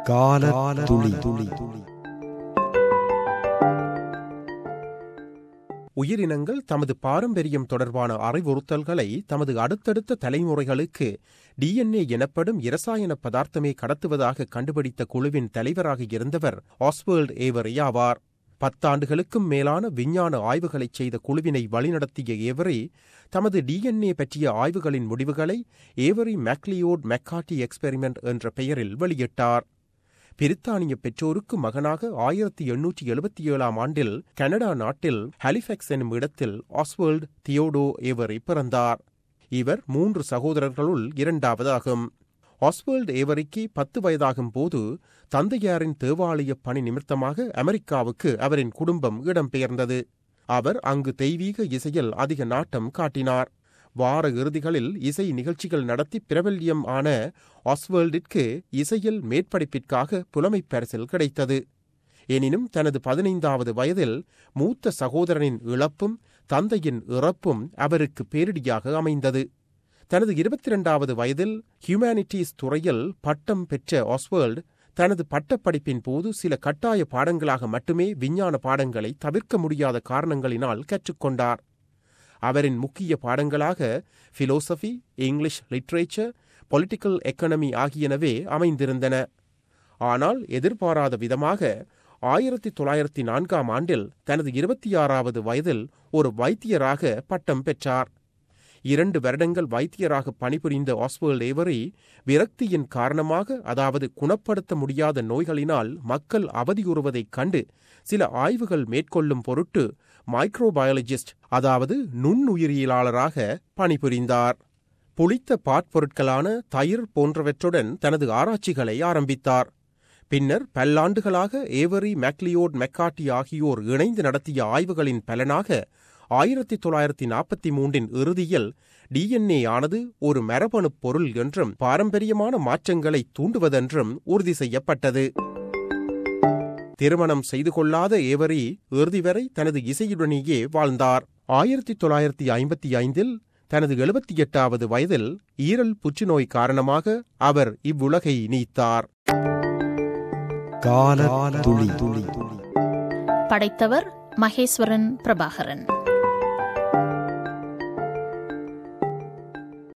கால துளி துளி உயிரினங்கள் தமது பாரம்பரியம் தொடர்பான அறிவுறுத்தல்களை தமது அடுத்தடுத்த தலைமுறைகளுக்கு டிஎன்ஏ எனப்படும் இரசாயன பதார்த்தமே கடத்துவதாக கண்டுபிடித்த குழுவின் தலைவராக இருந்தவர் ஆஸ்வேல்ட் ஏவரி ஆவார் பத்தாண்டுகளுக்கும் மேலான விஞ்ஞான ஆய்வுகளைச் செய்த குழுவினை வழிநடத்திய ஏவரி தமது டிஎன்ஏ பற்றிய ஆய்வுகளின் முடிவுகளை ஏவரி மேக்லியோட் மெக்காட்டி எக்ஸ்பெரிமெண்ட் என்ற பெயரில் வெளியிட்டார் பிரித்தானிய பெற்றோருக்கு மகனாக ஆயிரத்தி எண்ணூற்றி எழுபத்தி ஏழாம் ஆண்டில் கனடா நாட்டில் ஹாலிஃபெக்ஸ் எனும் இடத்தில் ஆஸ்வேல்ட் தியோடோ ஏவரி பிறந்தார் இவர் மூன்று சகோதரர்களுள் இரண்டாவதாகும் ஆஸ்வேல்ட் ஏவரிக்கு பத்து வயதாகும் போது தந்தையாரின் தேவாலய பணி நிமித்தமாக அமெரிக்காவுக்கு அவரின் குடும்பம் இடம்பெயர்ந்தது அவர் அங்கு தெய்வீக இசையில் அதிக நாட்டம் காட்டினார் வார இறுதிகளில் இசை நிகழ்ச்சிகள் நடத்தி பிரபல்யம் ஆன ஆஸ்வேல்டிற்கு இசையில் மேற்படிப்பிற்காக புலமைப் பரிசில் கிடைத்தது எனினும் தனது பதினைந்தாவது வயதில் மூத்த சகோதரனின் இழப்பும் தந்தையின் இறப்பும் அவருக்கு பேரிடியாக அமைந்தது தனது இருபத்தி இரண்டாவது வயதில் ஹியூமானிட்டிஸ் துறையில் பட்டம் பெற்ற ஆஸ்வேல்ட் தனது பட்டப்படிப்பின் போது சில கட்டாய பாடங்களாக மட்டுமே விஞ்ஞான பாடங்களை தவிர்க்க முடியாத காரணங்களினால் கற்றுக்கொண்டார் அவரின் முக்கிய பாடங்களாக philosophy English literature political economy ஆகியனவே அமைந்திருந்தன ஆனால் எதிர்பாராத விதமாக ஆயிரத்தி தொள்ளாயிரத்தி நான்காம் ஆண்டில் தனது இருபத்தி ஆறாவது வயதில் ஒரு வைத்தியராக பட்டம் பெற்றார் இரண்டு வருடங்கள் வைத்தியராக பணிபுரிந்த ஆஸ்வேல்ட் ஏவரி விரக்தியின் காரணமாக அதாவது குணப்படுத்த முடியாத நோய்களினால் மக்கள் அவதியுறுவதைக் கண்டு சில ஆய்வுகள் மேற்கொள்ளும் பொருட்டு மைக்ரோபயாலஜிஸ்ட் அதாவது நுண்ணுயிரியலாளராக பணிபுரிந்தார் புளித்த பாட்பொருட்களான தயிர் போன்றவற்றுடன் தனது ஆராய்ச்சிகளை ஆரம்பித்தார் பின்னர் பல்லாண்டுகளாக ஏவரி மேக்லியோட் மெக்காட்டி ஆகியோர் இணைந்து நடத்திய ஆய்வுகளின் பலனாக ஆயிரத்தி தொள்ளாயிரத்தி நாற்பத்தி மூன்றின் இறுதியில் டிஎன்ஏ ஆனது ஒரு மரபணு பொருள் என்றும் பாரம்பரியமான மாற்றங்களை தூண்டுவதென்றும் உறுதி செய்யப்பட்டது திருமணம் செய்து கொள்ளாத ஏவரி இறுதி வரை தனது இசையுடனேயே வாழ்ந்தார் ஆயிரத்தி தொள்ளாயிரத்தி ஐம்பத்தி ஐந்தில் தனது எழுபத்தி எட்டாவது வயதில் ஈரல் புற்றுநோய் காரணமாக அவர் இவ்வுலகை நீத்தார் கால துளி துளி படைத்தவர் மகேஸ்வரன் பிரபாகரன்